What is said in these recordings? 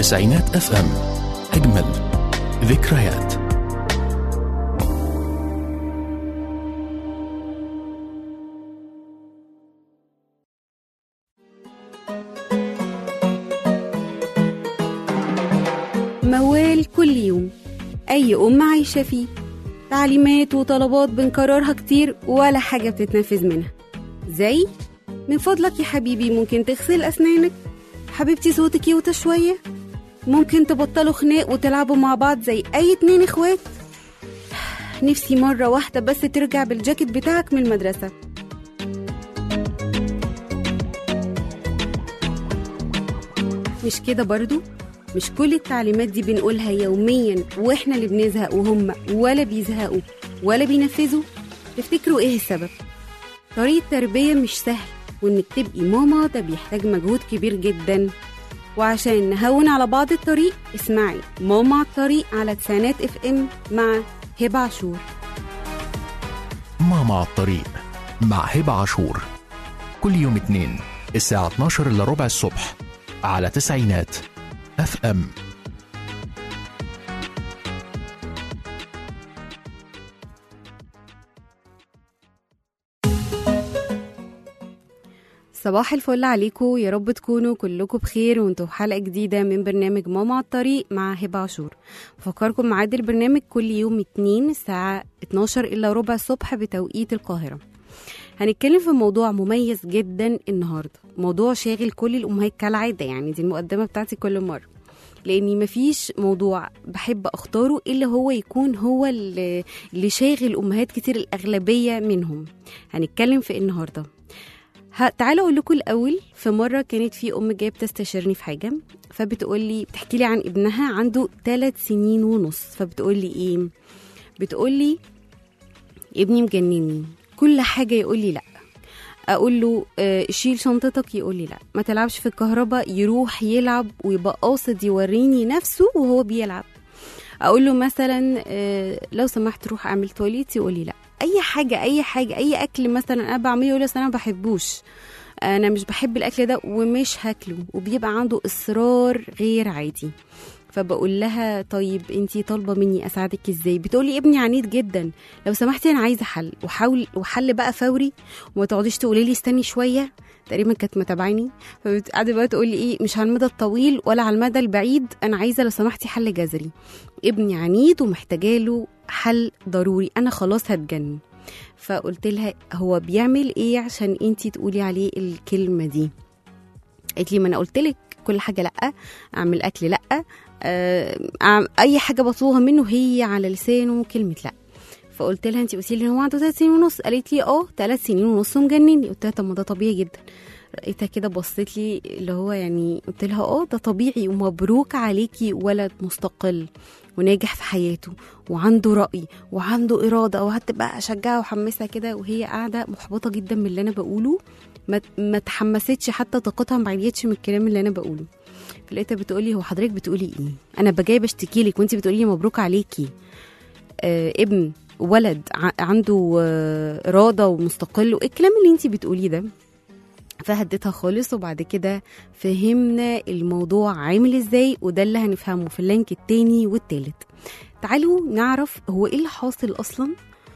تسعينات اف ام اجمل ذكريات موال كل يوم أي أم عايشة فيه تعليمات وطلبات بنكررها كتير ولا حاجة بتتنفذ منها زي من فضلك يا حبيبي ممكن تغسل أسنانك حبيبتي صوتك يوطى شوية ممكن تبطلوا خناق وتلعبوا مع بعض زي أي اتنين اخوات نفسي مرة واحدة بس ترجع بالجاكيت بتاعك من المدرسة مش كده برضو مش كل التعليمات دي بنقولها يوميا واحنا اللي بنزهق وهم ولا بيزهقوا ولا بينفذوا تفتكروا ايه السبب طريقة تربية مش سهل وانك تبقي ماما ده بيحتاج مجهود كبير جدا وعشان نهون على بعض الطريق اسمعي ماما على الطريق على تسعينات اف ام مع هبة عاشور ماما على الطريق مع هبة عاشور كل يوم اتنين الساعة 12 إلا ربع الصبح على تسعينات اف ام صباح الفل عليكم يا رب تكونوا كلكم بخير وانتوا في حلقة جديدة من برنامج ماما على الطريق مع هبة عاشور بفكركم ميعاد البرنامج كل يوم اتنين الساعة 12 إلا ربع الصبح بتوقيت القاهرة هنتكلم في موضوع مميز جدا النهاردة موضوع شاغل كل الأمهات كالعادة يعني دي المقدمة بتاعتي كل مرة لاني مفيش موضوع بحب اختاره الا هو يكون هو اللي اللي شاغل امهات كتير الاغلبيه منهم هنتكلم في إيه النهارده ه- تعالى اقول لكم الاول في مره كانت في ام جايه بتستشيرني في حاجه فبتقول لي بتحكي لي عن ابنها عنده ثلاث سنين ونص فبتقول لي ايه بتقول لي ابني مجنني كل حاجه يقول لي لا اقول له آه، شيل شنطتك يقول لي لا ما تلعبش في الكهرباء يروح يلعب ويبقى قاصد يوريني نفسه وهو بيلعب اقول له مثلا آه، لو سمحت روح اعمل تواليت يقول لي لا اي حاجه اي حاجه اي اكل مثلا انا بعمله يقول لي أصل انا ما بحبوش انا مش بحب الاكل ده ومش هاكله وبيبقى عنده اصرار غير عادي فبقول لها طيب انتي طالبه مني اساعدك ازاي بتقولي ابني عنيد جدا لو سمحتي انا عايزه حل وحاول وحل بقى فوري وما تقعديش تقولي لي استني شويه تقريبا كانت متابعيني فقعدت بقى تقول لي ايه مش على المدى الطويل ولا على المدى البعيد انا عايزه لو سمحتي حل جذري ابني عنيد ومحتاجه له حل ضروري انا خلاص هتجنن فقلت لها هو بيعمل ايه عشان انتي تقولي عليه الكلمه دي قالت لي ما انا قلت لك كل حاجه لا اعمل اكل لا آه، أعم- اي حاجه بطلبها منه هي على لسانه كلمه لا فقلت لها انت قلتي لي إن هو عنده ثلاث سنين ونص قالت لي اه ثلاث سنين ونص ومجنني قلت لها طب ما ده طبيعي جدا لقيتها كده بصت لي اللي هو يعني قلت لها اه ده طبيعي ومبروك عليكي ولد مستقل وناجح في حياته وعنده رأي وعنده إرادة وهتبقى أشجعها وأحمسها كده وهي قاعدة محبطة جدا من اللي أنا بقوله ما ما تحمستش حتى طاقتها ما عيتش من الكلام اللي أنا بقوله فلقيتها بتقولي هو حضرتك بتقولي إيه؟ أنا بجاي بشتكي لك وأنت بتقولي لي مبروك عليكي آه ابن ولد ع- عنده آه إرادة ومستقل وإيه الكلام اللي أنت بتقوليه ده؟ فهديتها خالص وبعد كده فهمنا الموضوع عامل ازاي وده اللي هنفهمه في اللينك التاني والتالت تعالوا نعرف هو ايه اللي حاصل اصلا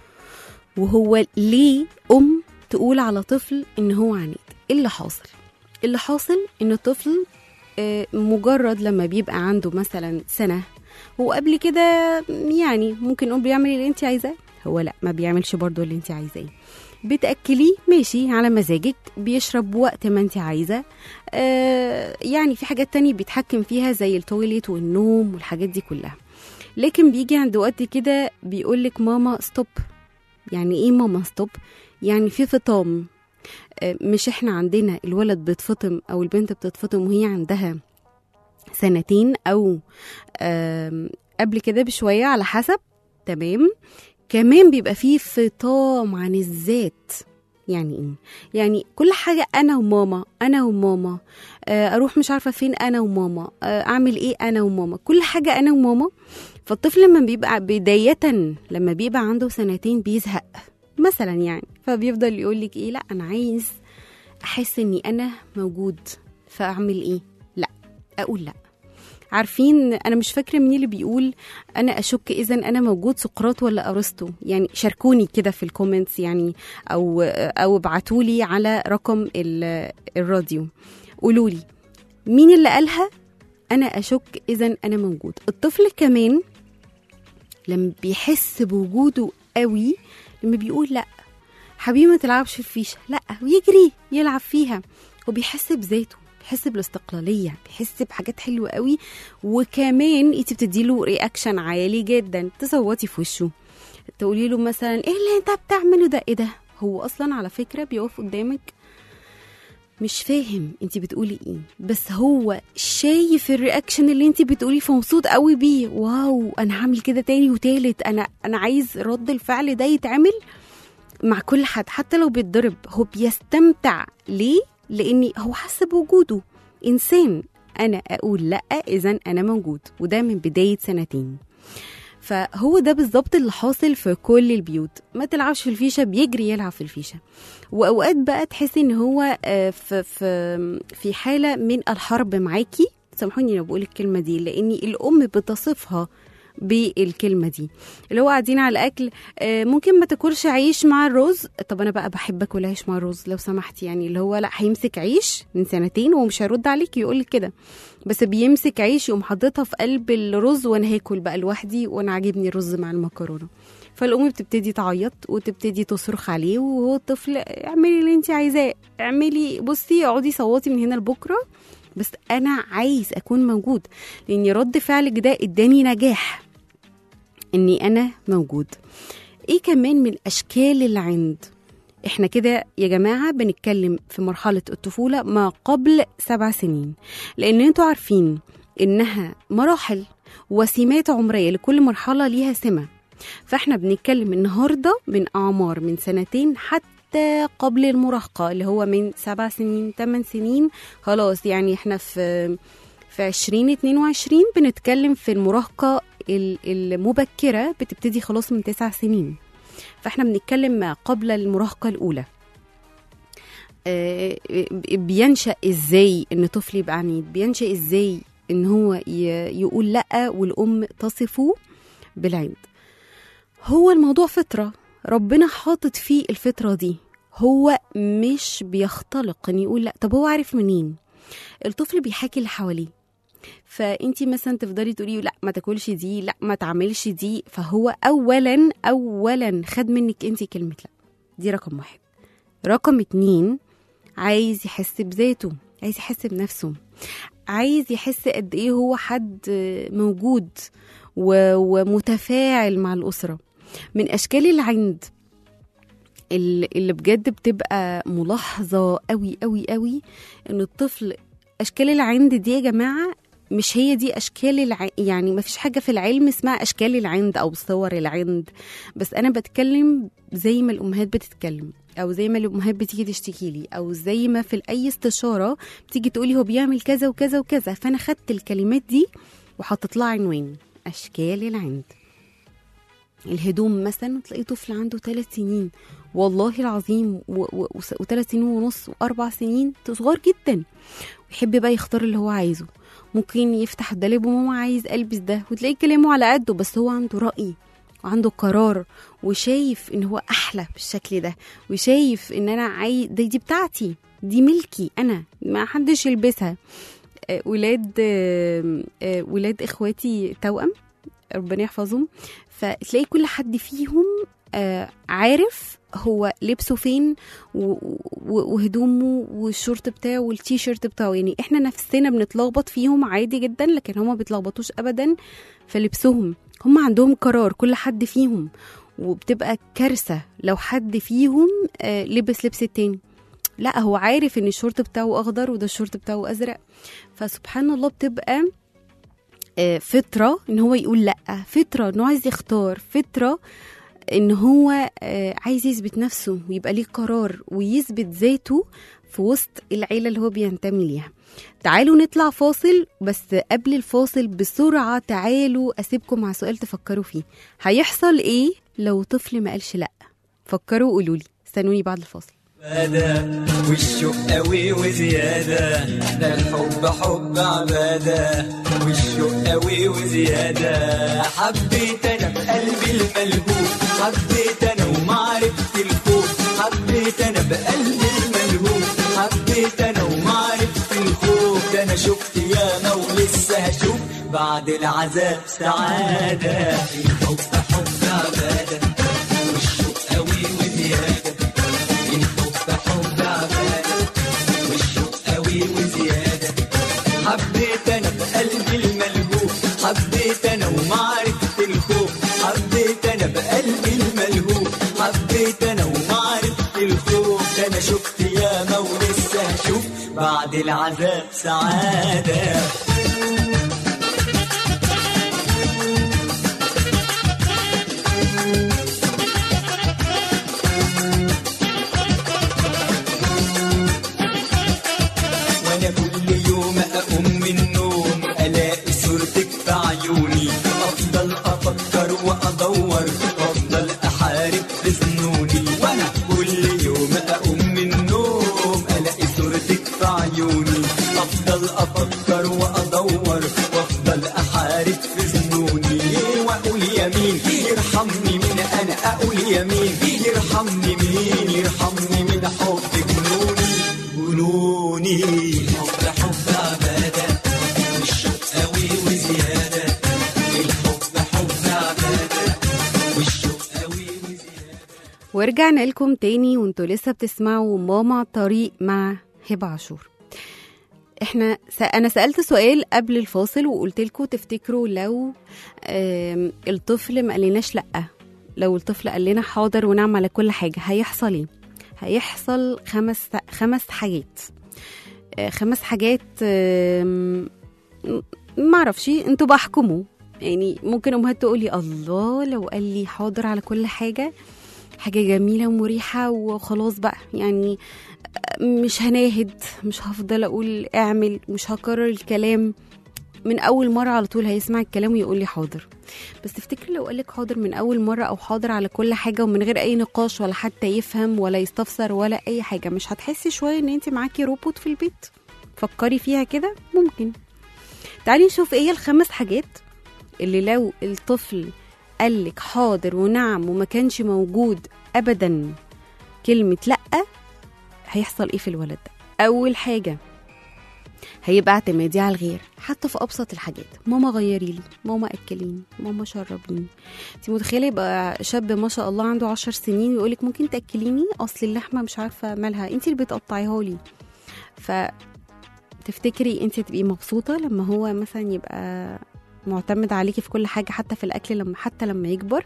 وهو ليه ام تقول على طفل ان هو عنيد ايه اللي حاصل اللي حاصل ان الطفل آه، مجرد لما بيبقى عنده مثلا سنه وقبل كده يعني ممكن نقول بيعمل اللي انت عايزاه هو لا ما بيعملش برضه اللي انت عايزاه بتاكليه ماشي على مزاجك بيشرب وقت ما انت عايزه آه يعني في حاجات تانية بيتحكم فيها زي التويليت والنوم والحاجات دي كلها لكن بيجي عند وقت كده بيقولك ماما ستوب يعني ايه ماما ستوب يعني في فطام آه، مش احنا عندنا الولد بيتفطم او البنت بتتفطم وهي عندها سنتين او آم، قبل كده بشويه على حسب تمام كمان بيبقى فيه فطام عن الذات يعني ايه يعني كل حاجه انا وماما انا وماما آه، اروح مش عارفه فين انا وماما آه، اعمل ايه انا وماما كل حاجه انا وماما فالطفل لما بيبقى بدايه لما بيبقى عنده سنتين بيزهق مثلا يعني فبيفضل يقول لك ايه لا انا عايز احس اني انا موجود فاعمل ايه لا اقول لا عارفين انا مش فاكره مين اللي بيقول انا اشك اذا انا موجود سقراط ولا ارسطو يعني شاركوني كده في الكومنتس يعني او او ابعتوا لي على رقم ال- الراديو قولوا لي مين اللي قالها انا اشك اذا انا موجود الطفل كمان لما بيحس بوجوده قوي لما بيقول لا حبيبي ما تلعبش في الفيشه لا ويجري يلعب فيها وبيحس بذاته بيحس بالاستقلاليه بيحس بحاجات حلوه قوي وكمان انت بتديله رياكشن عالي جدا تصوتي في وشه تقولي له مثلا ايه اللي انت بتعمله ده ايه ده هو اصلا على فكره بيقف قدامك مش فاهم انت بتقولي ايه بس هو شايف الرياكشن اللي انت بتقوليه فمبسوط قوي بيه واو انا هعمل كده تاني وتالت انا انا عايز رد الفعل ده يتعمل مع كل حد حتى لو بيتضرب هو بيستمتع ليه لاني هو حاسس بوجوده انسان انا اقول لا اذا انا موجود وده من بدايه سنتين فهو ده بالظبط اللي حاصل في كل البيوت ما تلعبش في الفيشه بيجري يلعب في الفيشه واوقات بقى تحسي ان هو آه، في في في حاله من الحرب معاكي سامحوني لو بقول الكلمه دي لاني الام بتصفها بالكلمه دي اللي هو قاعدين على الاكل آه، ممكن ما تاكلش عيش مع الرز طب انا بقى بحب اكل عيش مع الرز لو سمحتي يعني اللي هو لا هيمسك عيش من سنتين ومش هيرد عليك يقول لك كده بس بيمسك عيش يقوم حاططها في قلب الرز وانا هاكل بقى لوحدي وانا عاجبني الرز مع المكرونه فالام بتبتدي تعيط وتبتدي تصرخ عليه وهو الطفل اعملي اللي انت عايزاه اعملي بصي اقعدي صوتي من هنا لبكره بس انا عايز اكون موجود لان رد فعلك ده اداني نجاح اني انا موجود ايه كمان من اشكال العند احنا كده يا جماعه بنتكلم في مرحله الطفوله ما قبل سبع سنين لان انتوا عارفين انها مراحل وسمات عمريه لكل مرحله ليها سمه فاحنا بنتكلم النهارده من اعمار من سنتين حتى قبل المراهقه اللي هو من سبع سنين ثمان سنين خلاص يعني احنا في في 2022 بنتكلم في المراهقه ال- المبكره بتبتدي خلاص من تسع سنين فاحنا بنتكلم ما قبل المراهقه الاولى آه، بينشا ازاي ان طفل يبقى عنيد بينشا ازاي ان هو ي- يقول لا والام تصفه بالعند هو الموضوع فطره ربنا حاطط فيه الفطره دي هو مش بيختلق ان يقول لا طب هو عارف منين الطفل بيحاكي اللي حواليه فانتي مثلا تفضلي تقولي لا ما تاكلش دي لا ما تعملش دي فهو اولا اولا خد منك انتي كلمه لا دي رقم واحد رقم اتنين عايز يحس بذاته عايز يحس بنفسه عايز يحس قد ايه هو حد موجود و- ومتفاعل مع الاسره من اشكال العند ال- اللي بجد بتبقى ملاحظه قوي قوي قوي ان الطفل اشكال العند دي يا جماعه مش هي دي اشكال الع... يعني ما فيش حاجه في العلم اسمها اشكال العند او صور العند بس انا بتكلم زي ما الامهات بتتكلم او زي ما الامهات بتيجي تشتكي لي او زي ما في اي استشاره بتيجي تقولي هو بيعمل كذا وكذا وكذا فانا خدت الكلمات دي وحطيت لها عنوان اشكال العند الهدوم مثلا تلاقي طفل عنده ثلاث سنين والله العظيم وثلاث سنين ونص واربع سنين صغار جدا ويحب بقى يختار اللي هو عايزه ممكن يفتح الدولاب وماما عايز البس ده وتلاقي كلامه على قده بس هو عنده راي وعنده قرار وشايف ان هو احلى بالشكل ده وشايف ان انا عايز دي, دي بتاعتي دي ملكي انا ما حدش يلبسها آه، ولاد آه، آه، ولاد اخواتي توأم ربنا يحفظهم فتلاقي كل حد فيهم آه، عارف هو لبسه فين و- و- وهدومه والشورت بتاعه والتيشيرت بتاعه يعني احنا نفسنا بنتلخبط فيهم عادي جدا لكن هما بيتلخبطوش ابدا في لبسهم هم عندهم قرار كل حد فيهم وبتبقى كارثه لو حد فيهم آه، لبس لبس التاني لا هو عارف ان الشورت بتاعه اخضر وده الشورت بتاعه ازرق فسبحان الله بتبقى آه، فطره ان هو يقول لا فطره انه عايز يختار فطره ان هو آه، عايز يثبت نفسه ويبقى ليه قرار ويثبت ذاته في وسط العيله اللي هو بينتمي ليها تعالوا نطلع فاصل بس قبل الفاصل بسرعه تعالوا اسيبكم مع سؤال تفكروا فيه هيحصل ايه لو طفل ما قالش لا فكروا وقولوا لي استنوني بعد الفاصل عبادة والشوق قوي وزيادة ده الحب حب عبادة والشوق قوي وزيادة حبيت أنا بقلبي الملهوف حبيت أنا ومعرفة الخوف حبيت أنا بقلبي الملهوف حبيت أنا ومعرفة الخوف ده أنا شفت ياما ولسه هشوف بعد العذاب سعادة الحب حب عبادة والشوق قوي وزيادة الحب حب عبادة والشوق قوي وزيادة حبيت أنا بقلبي الملهوف حبيت أنا ومعرفة الخوف حبيت أنا بقلبي الملهوف حبيت أنا ومعرفة الخوف ده أنا شفت ياما ولسه هشوف بعد العذاب سعادة وانا كل يوم اقوم من النوم الاقي صورتك في عيوني افضل افكر وادور وافضل احارب في ظنوني وانا كل يوم اقوم من النوم الاقي صورتك في عيوني افضل افكر وادور وافضل احارب في ظنوني واقول يمين يرحمني من انا اقول يمين يرحمني مين يرحمني من حب جنوني جنوني حب حب عبادة والشوق قوي وزيادة الحب حب عبادة والشوق قوي وزيادة ورجعنا لكم تاني وانتوا لسه بتسمعوا ماما على الطريق مع هبة عاشور احنا س... انا سألت سؤال قبل الفاصل وقلت لكم تفتكروا لو آم، الطفل ما قالناش لأ لو الطفل قال لنا حاضر ونعم على كل حاجة هيحصل ايه هيحصل خمس خمس حاجات آه، خمس حاجات آم، معرفش انتوا بقى احكموا يعني ممكن امهات تقولي الله لو قال لي حاضر على كل حاجه حاجه جميله ومريحه وخلاص بقى يعني مش هناهد مش هفضل اقول اعمل مش هكرر الكلام من اول مره على طول هيسمع الكلام ويقول لي حاضر بس تفتكر لو قالك حاضر من اول مره او حاضر على كل حاجه ومن غير اي نقاش ولا حتى يفهم ولا يستفسر ولا اي حاجه مش هتحسي شويه ان انت معاكي روبوت في البيت فكري فيها كده ممكن تعالي نشوف ايه الخمس حاجات اللي لو الطفل قالك حاضر ونعم وما كانش موجود ابدا كلمه لا هيحصل ايه في الولد ده اول حاجه هيبقى اعتمادي على الغير حتى في ابسط الحاجات ماما غيري لي ماما اكليني ماما شربيني انت متخيله يبقى شاب ما شاء الله عنده عشر سنين ويقولك ممكن تاكليني اصل اللحمه مش عارفه مالها انت اللي بتقطعيها لي ف تفتكري انت تبقي مبسوطه لما هو مثلا يبقى معتمد عليكي في كل حاجه حتى في الاكل لما حتى لما يكبر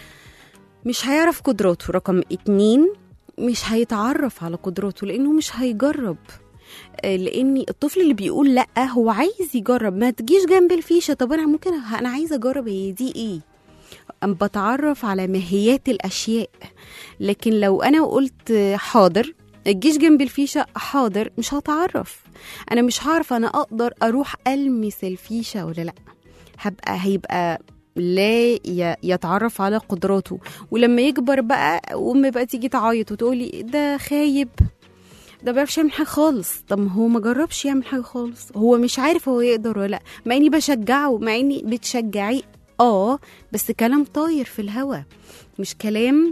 مش هيعرف قدراته رقم اتنين مش هيتعرف على قدراته لانه مش هيجرب آه، لان الطفل اللي بيقول لا هو عايز يجرب ما تجيش جنب الفيشه طب انا ممكن انا عايزه اجرب هي دي ايه أم بتعرف على ماهيات الاشياء لكن لو انا قلت حاضر الجيش جنب الفيشه حاضر مش هتعرف انا مش هعرف انا اقدر اروح المس الفيشه ولا لا هبقى هيبقى لا ي- يتعرف على قدراته ولما يكبر بقى وام بقى تيجي تعيط وتقولي ده خايب ده بيعرفش يعمل حاجه خالص طب ما هو ما جربش يعمل حاجه خالص هو مش عارف هو يقدر ولا لا مع اني بشجعه مع اني بتشجعيه اه بس كلام طاير في الهوا مش كلام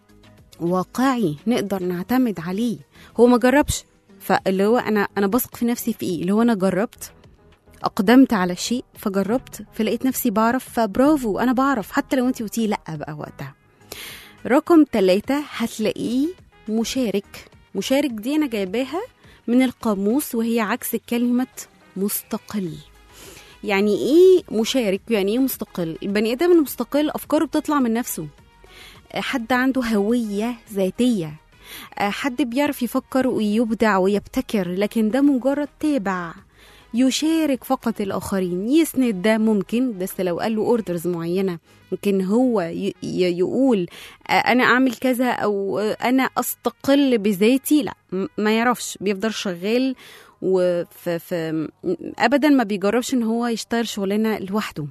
واقعي نقدر نعتمد عليه هو ما جربش فاللي هو انا انا بثق في نفسي في ايه اللي هو انا جربت اقدمت على شيء فجربت فلقيت نفسي بعرف فبرافو انا بعرف حتى لو انت قلتي لا بقى وقتها رقم ثلاثة هتلاقيه مشارك مشارك دي انا جايباها من القاموس وهي عكس كلمة مستقل يعني ايه مشارك يعني ايه مستقل البني ادم المستقل افكاره بتطلع من نفسه حد عنده هوية ذاتية حد بيعرف يفكر ويبدع ويبتكر لكن ده مجرد تابع يشارك فقط الآخرين يسند ده ممكن بس لو قال له اوردرز معينة ممكن هو ي- ي- يقول آه، أنا أعمل كذا أو آه، أنا أستقل بذاتي لا م- ما يعرفش بيفضل شغال وفي في أبدا ما بيجربش إن هو يشتغل شغلانة لوحده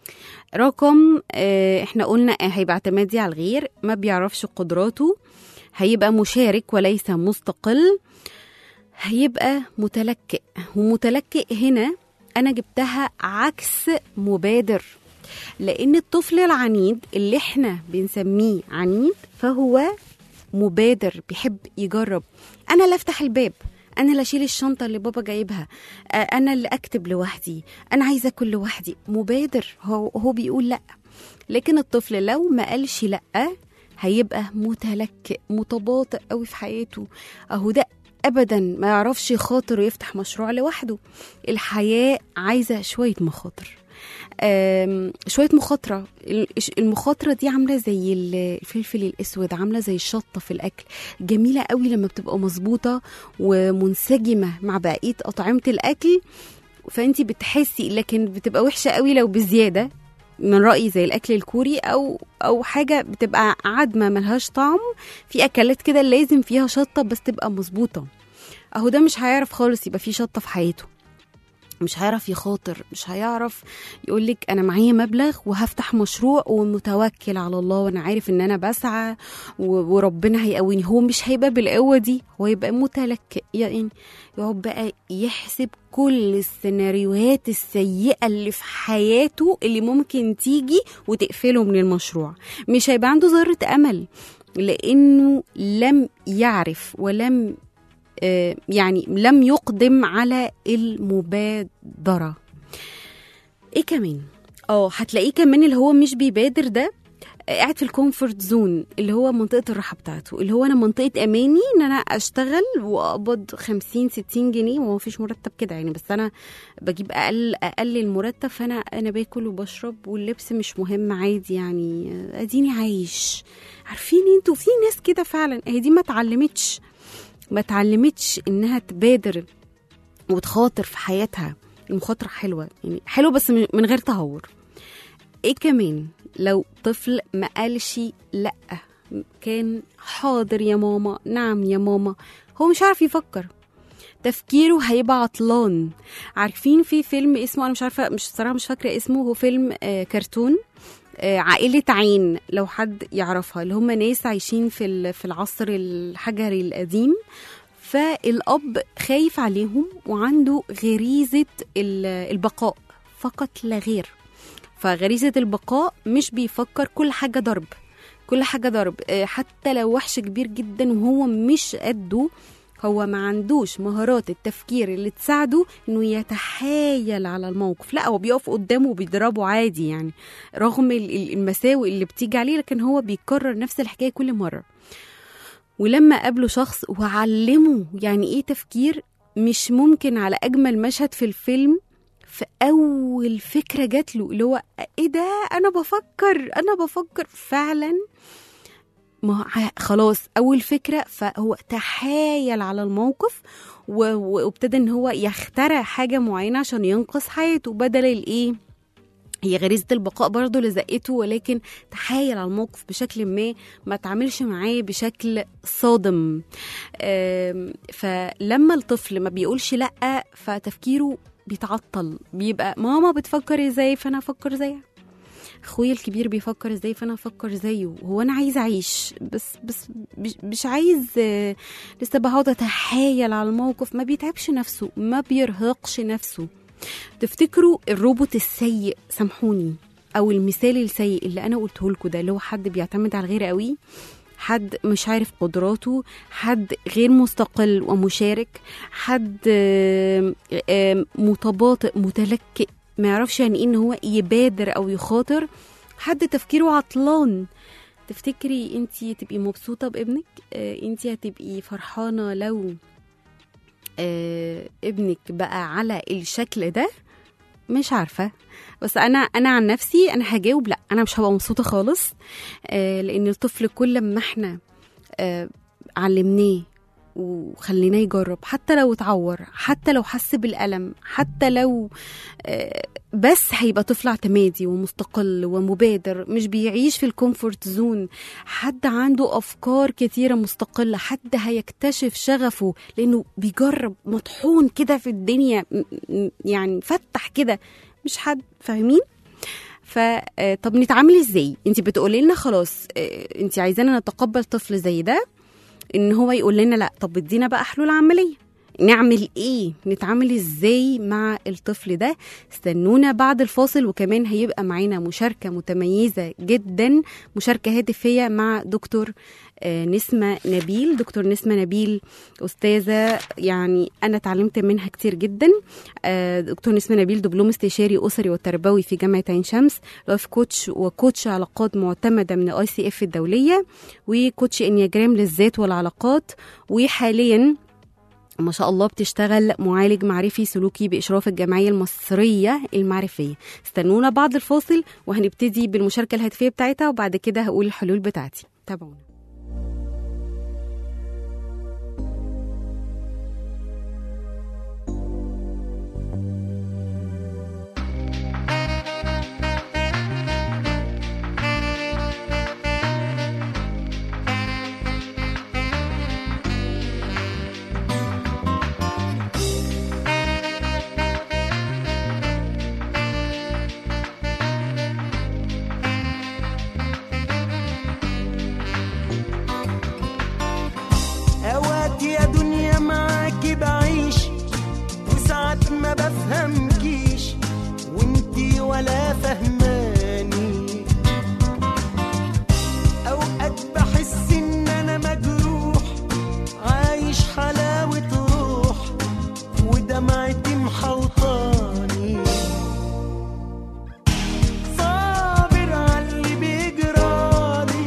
رقم آه، احنا قلنا آه، هيبقى اعتمادي على الغير ما بيعرفش قدراته هيبقى مشارك وليس مستقل هيبقى متلكئ ومتلكئ هنا انا جبتها عكس مبادر لان الطفل العنيد اللي احنا بنسميه عنيد فهو مبادر بيحب يجرب انا اللي افتح الباب انا اللي اشيل الشنطه اللي بابا جايبها آه، انا اللي اكتب لوحدي انا عايزه اكل لوحدي مبادر هو هو بيقول لا لكن الطفل لو ما قالش لا هيبقى متلكئ متباطئ قوي في حياته اهو ده ابدا ما يعرفش يخاطر ويفتح مشروع لوحده الحياه عايزه شويه مخاطر آم، شويه مخاطره ال- المخاطره دي عامله زي الفلفل الاسود عامله زي الشطه في الاكل جميله قوي لما بتبقى مظبوطه ومنسجمه مع بقيه اطعمه الاكل فانت بتحسي لكن بتبقى وحشه قوي لو بزياده من رايي زي الاكل الكوري او او حاجه بتبقى عدمه ملهاش طعم في اكلات كده لازم فيها شطه بس تبقى مظبوطه اهو ده مش هيعرف خالص يبقى فيه شطه في حياته مش هيعرف يخاطر مش هيعرف يقولك انا معايا مبلغ وهفتح مشروع ومتوكل على الله وانا عارف ان انا بسعى و- وربنا هيقويني هو مش هيبقى بالقوه دي هو يبقى متلكئ يعني يقعد بقى يحسب كل السيناريوهات السيئه اللي في حياته اللي ممكن تيجي وتقفله من المشروع مش هيبقى عنده ذره امل لانه لم يعرف ولم آه، يعني لم يقدم على المبادرة ايه كمان اه هتلاقيه كمان اللي هو مش بيبادر ده آه، قاعد في الكومفورت زون اللي هو منطقة الراحة بتاعته اللي هو أنا منطقة أماني إن أنا أشتغل وأقبض 50 60 جنيه وهو مفيش مرتب كده يعني بس أنا بجيب أقل أقل المرتب فأنا أنا باكل وبشرب واللبس مش مهم عادي يعني آه، أديني عايش عارفين انتوا في ناس كده فعلا هي دي ما اتعلمتش ما اتعلمتش انها تبادر وتخاطر في حياتها المخاطرة حلوة يعني حلوة بس من من غير تهور ايه كمان لو طفل ما قالش لا كان حاضر يا ماما نعم يا ماما هو مش عارف يفكر تفكيره هيبقى عطلان عارفين في فيلم اسمه انا مش عارفه مش صراحه مش فاكره اسمه هو فيلم آه كرتون آه عائله عين لو حد يعرفها اللي هم ناس عايشين في ال- في العصر الحجري القديم فالاب خايف عليهم وعنده غريزه ال- البقاء فقط لا غير فغريزه البقاء مش بيفكر كل حاجه ضرب كل حاجه ضرب آه، حتى لو وحش كبير جدا وهو مش قده هو ما عندوش مهارات التفكير اللي تساعده انه يتحايل على الموقف لا هو بيقف قدامه وبيضربه عادي يعني رغم ال- ال- المساوئ اللي بتيجي عليه لكن هو بيكرر نفس الحكايه كل مره ولما قابله شخص وعلمه يعني ايه تفكير مش ممكن على اجمل مشهد في الفيلم في اول فكره جات له اللي هو ايه ده انا بفكر انا بفكر فعلا ما هو ع- خلاص اول فكره فهو تحايل على الموقف و- و- وابتدى ان هو يخترع حاجه معينه عشان ينقذ حياته بدل الايه هي غريزة البقاء برضه اللي زقته ولكن تحايل على الموقف بشكل ما ما تعملش معاه بشكل صادم آم، فلما الطفل ما بيقولش لأ فتفكيره بيتعطل بيبقى ماما بتفكر ازاي فانا افكر زيها اخويا الكبير بيفكر ازاي فانا افكر زيه هو انا عايز اعيش بس بس مش- مش عايز آه، لسه بقعد اتحايل على الموقف ما بيتعبش نفسه ما بيرهقش نفسه تفتكروا الروبوت السيء سامحوني او المثال السيء اللي انا قلته لكم ده اللي هو حد بيعتمد على الغير قوي حد مش عارف قدراته حد غير مستقل ومشارك حد آم، آم، متباطئ متلكئ ما يعرفش يعني ايه ان هو يبادر او يخاطر حد تفكيره عطلان تفتكري انتي تبقي مبسوطه بابنك آه، انتي هتبقي فرحانه لو آه، ابنك بقى على الشكل ده مش عارفه بس انا انا عن نفسي انا هجاوب لا انا مش هبقى مبسوطه خالص آه، لان الطفل كل ما احنا آه، علمناه وخليناه يجرب حتى لو اتعور حتى لو حس بالألم حتى لو آه، بس هيبقى طفل اعتمادي ومستقل ومبادر مش بيعيش في الكومفورت زون حد عنده أفكار كتيرة مستقلة حد هيكتشف شغفه لأنه بيجرب مطحون كده في الدنيا م- م- يعني فتح كده مش حد فاهمين فطب نتعامل ازاي انت بتقولي لنا خلاص انت عايزانا نتقبل طفل زي ده ان هو يقول لنا لا طب ادينا بقى حلول عمليه نعمل ايه نتعامل ازاي مع الطفل ده استنونا بعد الفاصل وكمان هيبقى معانا مشاركة متميزة جدا مشاركة هاتفية مع دكتور آه، نسمة نبيل دكتور نسمة نبيل أستاذة يعني أنا اتعلمت منها كتير جدا آه، دكتور نسمة نبيل دبلوم استشاري أسري وتربوي في جامعة عين شمس لايف كوتش وكوتش علاقات معتمدة من الاي سي اف الدولية وكوتش انياجرام للذات والعلاقات وحاليا ما شاء الله بتشتغل معالج معرفي سلوكي بإشراف الجمعية المصرية المعرفية استنونا بعد الفاصل وهنبتدي بالمشاركة الهاتفية بتاعتها وبعد كده هقول الحلول بتاعتي تابعونا اوقات يا دنيا معاكي بعيش وساعات ما بفهمكيش وانتي ولا فهماني اوقات بحس ان انا مجروح عايش حلاوة روح ودمعتي محوطاني صابر عاللي بيجرالي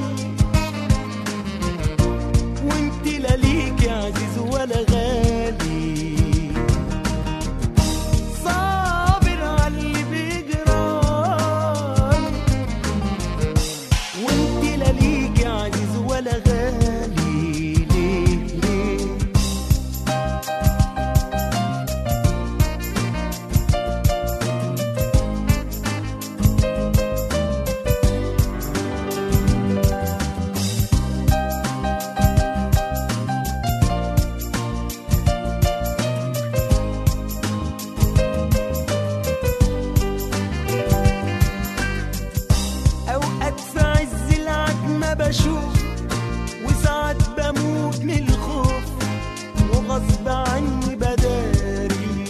وانت لا ليك عزيز ولا غالي صابر عاللي بيجرالي وانت لا ليك عزيز ولا غالي ليه ليه اوقات في عز العتمة بشوف وساعات بموت من الخوف وغصب عني بداري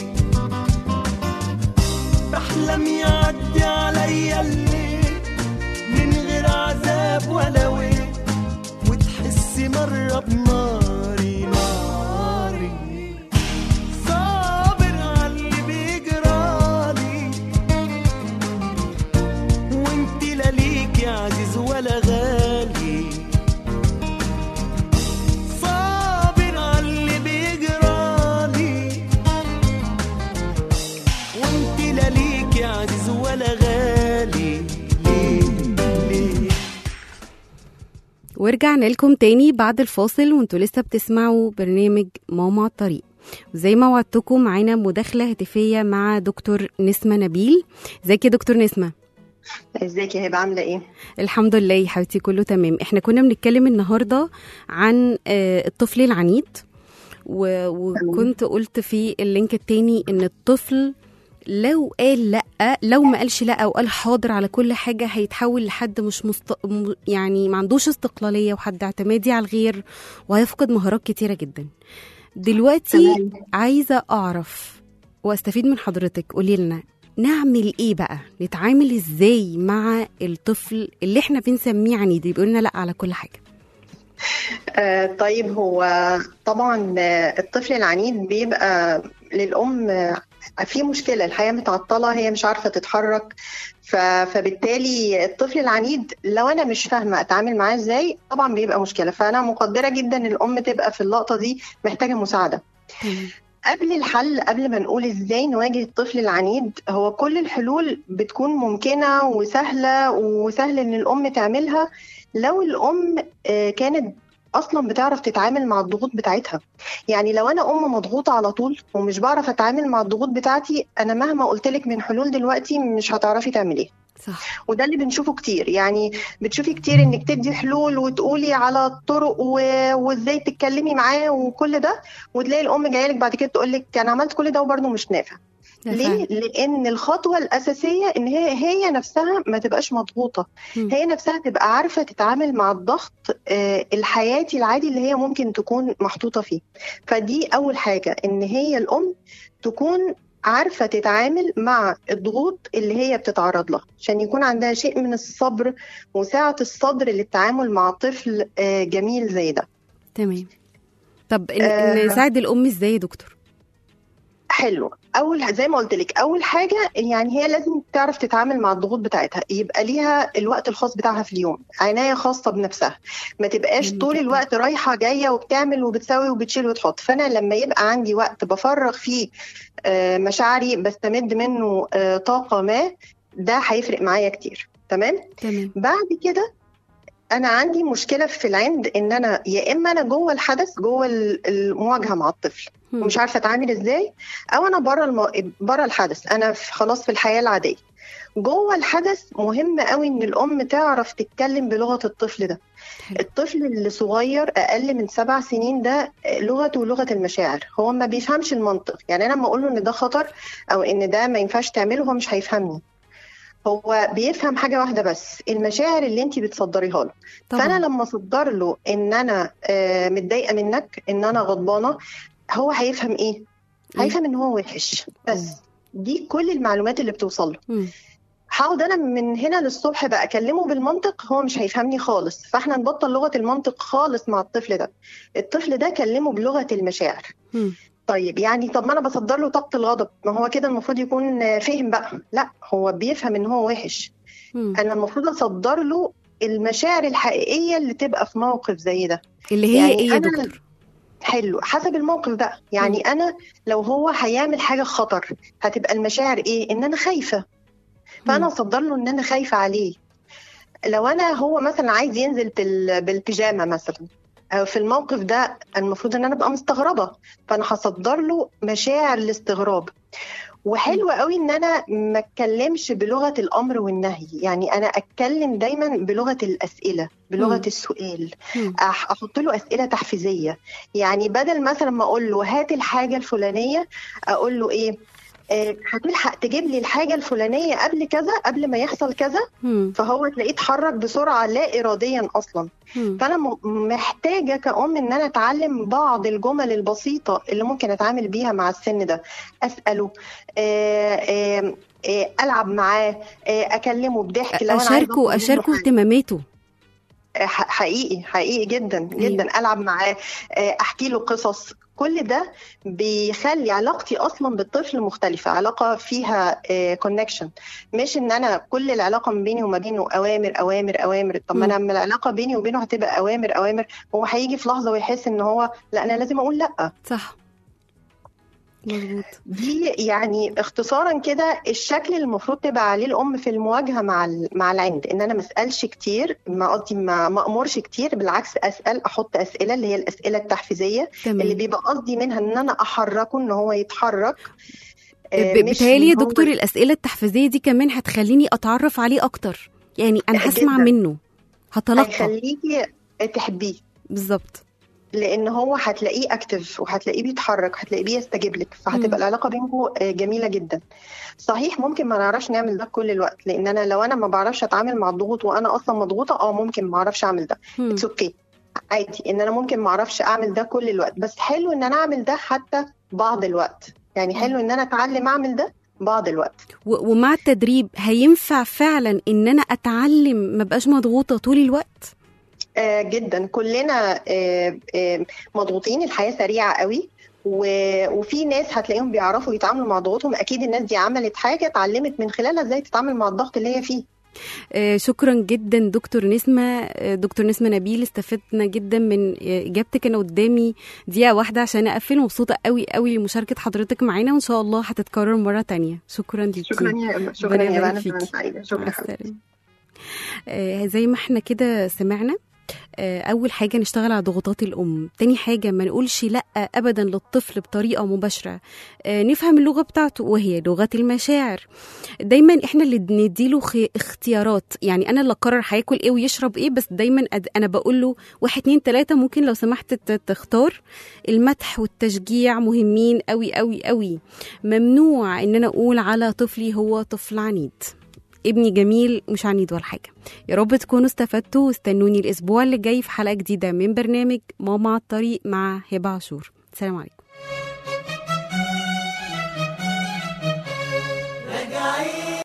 بحلم يعدي عليا الليل من غير عذاب ولا ويل وتحس مرة بناري ناري صابر عاللي بيجرالي وانت لا ليك يا عزيز ولا غالي صابر عاللي بيجرالي وانت لا ليك يا عزيز ولا غالي ليه ليه ورجعنا لكم تاني بعد الفاصل وانتوا لسه بتسمعوا برنامج ماما على الطريق وزي ما وعدتكم معانا مداخلة هاتفية مع دكتور نسمة نبيل ازيك يا دكتور نسمة ازيك يا هبه عامله ايه الحمد لله يا حبيبتي كله تمام احنا كنا بنتكلم النهارده عن آه، الطفل العنيد و- وكنت قلت في اللينك التاني ان الطفل لو قال لا لو ما قالش لا او قال حاضر على كل حاجه هيتحول لحد مش مست... م- يعني ما عندوش استقلاليه وحد اعتمادي على الغير وهيفقد مهارات كتيره جدا دلوقتي تمام. عايزه اعرف واستفيد من حضرتك قولي لنا نعمل ايه بقى نتعامل ازاي مع الطفل اللي احنا بنسميه عنيد بيقول لنا لا على كل حاجه آه طيب هو طبعا آه، الطفل العنيد بيبقى للأم آه، في مشكلة الحياة متعطلة هي مش عارفة تتحرك ف- فبالتالي الطفل العنيد لو أنا مش فاهمة أتعامل معاه إزاي طبعا بيبقى مشكلة فأنا مقدرة جدا إن الأم تبقى في اللقطة دي محتاجة مساعدة قبل الحل قبل ما نقول ازاي نواجه الطفل العنيد هو كل الحلول بتكون ممكنة وسهلة وسهل ان الام تعملها لو الام آه، كانت اصلا بتعرف تتعامل مع الضغوط بتاعتها يعني لو انا ام مضغوطه على طول ومش بعرف اتعامل مع الضغوط بتاعتي انا مهما قلت لك من حلول دلوقتي مش هتعرفي تعمليها صح وده اللي بنشوفه كتير يعني بتشوفي كتير انك تدي حلول وتقولي على الطرق و... وازاي تتكلمي معاه وكل ده وتلاقي الام جايه لك بعد كده تقول لك انا عملت كل ده وبرده مش نافع ده ليه؟ فعلا. لأن الخطوة الأساسية إن هي هي نفسها ما تبقاش مضغوطة، مم. هي نفسها تبقى عارفة تتعامل مع الضغط آه، الحياتي العادي اللي هي ممكن تكون محطوطة فيه. فدي أول حاجة إن هي الأم تكون عارفة تتعامل مع الضغوط اللي هي بتتعرض لها عشان يكون عندها شيء من الصبر وسعة الصدر للتعامل مع طفل آه، جميل زي ده. تمام طب ن- آه. نساعد الام ازاي يا دكتور حلو اول زي ما قلت لك اول حاجه يعني هي لازم تعرف تتعامل مع الضغوط بتاعتها يبقى ليها الوقت الخاص بتاعها في اليوم عنايه خاصه بنفسها ما تبقاش جميل طول جدا. الوقت رايحه جايه وبتعمل وبتسوي وبتشيل وتحط فانا لما يبقى عندي وقت بفرغ فيه آه، مشاعري بستمد منه آه، طاقه ما ده هيفرق معايا كتير تمام تمام بعد كده انا عندي مشكله في العند ان انا يا اما انا جوه الحدث جوه المواجهه مع الطفل مم. ومش عارفه اتعامل ازاي او انا بره المو... بره الحدث انا في خلاص في الحياه العاديه جوه الحدث مهم قوي ان الام تعرف تتكلم بلغه الطفل ده حلو. الطفل اللي صغير اقل من سبع سنين ده لغته لغه المشاعر هو ما بيفهمش المنطق يعني انا لما اقول له ان ده خطر او ان ده ما ينفعش تعمله هو مش هيفهمني هو بيفهم حاجه واحده بس المشاعر اللي انت بتصدريها له فانا طبعا لما اصدر له ان انا آه، متضايقه منك ان انا غضبانه هو هيفهم ايه إيه؟ هيفهم ان هو وحش بس دي كل المعلومات اللي بتوصل له مم. هقعد انا من هنا للصبح بقى اكلمه بالمنطق هو مش هيفهمني خالص فاحنا نبطل لغه المنطق خالص مع الطفل ده الطفل ده كلمه بلغه المشاعر مم. طيب يعني طب ما انا بصدر له طاقه الغضب ما هو كده المفروض يكون آه، فهم بقى لا هو بيفهم ان هو وحش مم. انا المفروض اصدر له المشاعر الحقيقيه اللي تبقى في موقف زي ده اللي هي يعني ايه يا أنا دكتور حلو حسب الموقف ده يعني انا لو هو هيعمل حاجه خطر هتبقى المشاعر ايه ان انا خايفه فانا مم. اصدر له ان انا خايفه عليه لو انا هو مثلا عايز ينزل بال- بالبيجامه مثلا أو في الموقف ده المفروض ان انا ابقى مستغربه فانا هصدر له مشاعر الاستغراب وحلو قوي ان انا ما اتكلمش بلغه الامر والنهي يعني انا اتكلم دايما بلغه الاسئله بلغه مم. السؤال مم. أح- احط له اسئله تحفيزيه يعني بدل مثلا ما اقول له هات الحاجه الفلانيه اقول له ايه آه، هتلحق تجيب لي الحاجه الفلانيه قبل كذا قبل ما يحصل كذا مم. فهو تلاقيه اتحرك بسرعه لا اراديا اصلا مم. فانا م- محتاجه كأم ان انا اتعلم بعض الجمل البسيطه اللي ممكن اتعامل بيها مع السن ده اساله آه، آه، آه، العب معاه آه، اكلمه بضحك لو انا عايزة اشاركه أطلب منه اشاركه حاجة. اهتماماته ح- حقيقي حقيقي جدا جدا العب معاه آه، احكي له قصص كل ده بيخلي علاقتي اصلا بالطفل مختلفه علاقه فيها كونكشن مش ان انا كل العلاقه ما بيني وما بينه اوامر اوامر اوامر طب ما انا لما العلاقه بيني وبينه هتبقى اوامر اوامر هو هيجي في لحظه ويحس ان هو لا انا لازم اقول لا صح مظبوط دي يعني اختصارا كده الشكل اللي المفروض تبقى عليه الام في المواجهه مع ال- مع العند ان انا ما اسالش كتير ما قصدي ما ما امرش كتير بالعكس اسال احط اسئله اللي هي الاسئله التحفيزيه اللي تمام بيبقى قصدي منها ان انا احركه ان هو يتحرك آه، ب- مش بتهيألي يا إن هو- دكتور الأسئلة التحفيزية دي كمان هتخليني أتعرف عليه أكتر يعني أنا هسمع جداً. منه هتلقى هيخليكي تحبيه بالظبط لان هو هتلاقيه اكتف وهتلاقيه بيتحرك هتلاقيه بيستجيب لك فهتبقى مم. العلاقه بينكم آه، جميله جدا صحيح ممكن ما نعرفش نعمل ده كل الوقت لان انا لو انا ما بعرفش اتعامل مع الضغوط وانا اصلا مضغوطه اه ممكن ما اعرفش اعمل ده مم. اتس اوكي عادي ان انا ممكن ما اعرفش اعمل ده كل الوقت بس حلو ان انا اعمل ده حتى بعض الوقت يعني حلو ان انا اتعلم اعمل ده بعض الوقت و- ومع التدريب هينفع فعلا إن أنا أتعلم ما بقاش مضغوطة طول الوقت آه جدا كلنا آه آه مضغوطين الحياه سريعه قوي و- وفي ناس هتلاقيهم بيعرفوا يتعاملوا مع ضغوطهم اكيد الناس دي عملت حاجه اتعلمت من خلالها ازاي تتعامل مع الضغط اللي هي فيه آه، شكرا جدا دكتور نسمة آه، دكتور نسمة نبيل استفدنا جدا من آه، إجابتك أنا قدامي دقيقة واحدة عشان أقفل مبسوطة قوي قوي لمشاركة حضرتك معانا وإن شاء الله هتتكرر مرة تانية شكرا ليكي شكرا يا شكرا ربنا يا يبارك بنا فيكي. سعيده شكرا مع حبيبتي السلامة. آه، زي ما احنا كده سمعنا آه، اول حاجه نشتغل على ضغوطات الام تاني حاجه ما نقولش لا ابدا للطفل بطريقه مباشره آه، نفهم اللغه بتاعته وهي لغه المشاعر دايما احنا اللي نديله خي- اختيارات يعني انا اللي اقرر هياكل ايه ويشرب ايه بس دايما أد- انا بقول له واحد اتنين تلاته ممكن لو سمحت ت- تختار المدح والتشجيع مهمين قوي قوي قوي ممنوع ان انا اقول على طفلي هو طفل عنيد ابني جميل مش عنيد ولا حاجه يا رب تكونوا استفدتوا واستنوني الاسبوع اللي جاي في حلقه جديده من برنامج ماما على الطريق مع هبه عاشور سلام عليكم